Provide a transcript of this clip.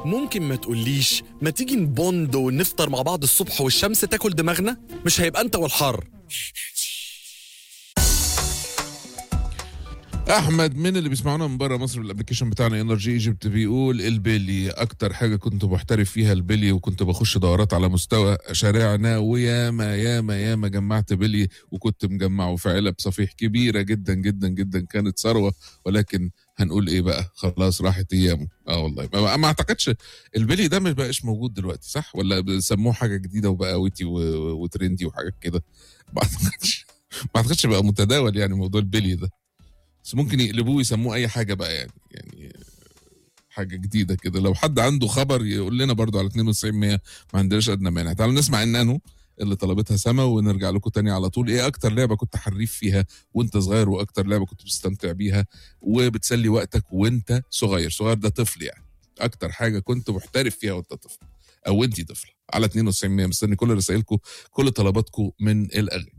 ممكن ما تقوليش ما تيجي نبوند ونفطر مع بعض الصبح والشمس تاكل دماغنا مش هيبقى انت والحر احمد من اللي بيسمعونا من بره مصر بالابلكيشن بتاعنا انرجي ايجيبت بيقول البلي اكتر حاجه كنت محترف فيها البلي وكنت بخش دورات على مستوى شارعنا وياما ياما ياما جمعت بلي وكنت مجمعه في علب صفيح كبيره جدا جدا جدا كانت ثروه ولكن هنقول ايه بقى خلاص راحت ايامه اه والله ما, ما اعتقدش البلي ده مش بقاش موجود دلوقتي صح ولا بيسموه حاجه جديده وبقى ويتي و- وترندي وحاجات كده ما اعتقدش ما اعتقدش بقى متداول يعني موضوع البلي ده بس ممكن يقلبوه يسموه اي حاجه بقى يعني يعني حاجه جديده كده لو حد عنده خبر يقول لنا برضو على 92 100 ما عندناش ادنى مانع تعالوا نسمع النانو اللي طلبتها سما ونرجع لكم تاني على طول ايه اكتر لعبه كنت حريف فيها وانت صغير واكتر لعبه كنت بتستمتع بيها وبتسلي وقتك وانت صغير صغير ده طفل يعني اكتر حاجه كنت محترف فيها وانت طفل او انت طفله على 92 100 مستني كل رسائلكم كل طلباتكم من الاغاني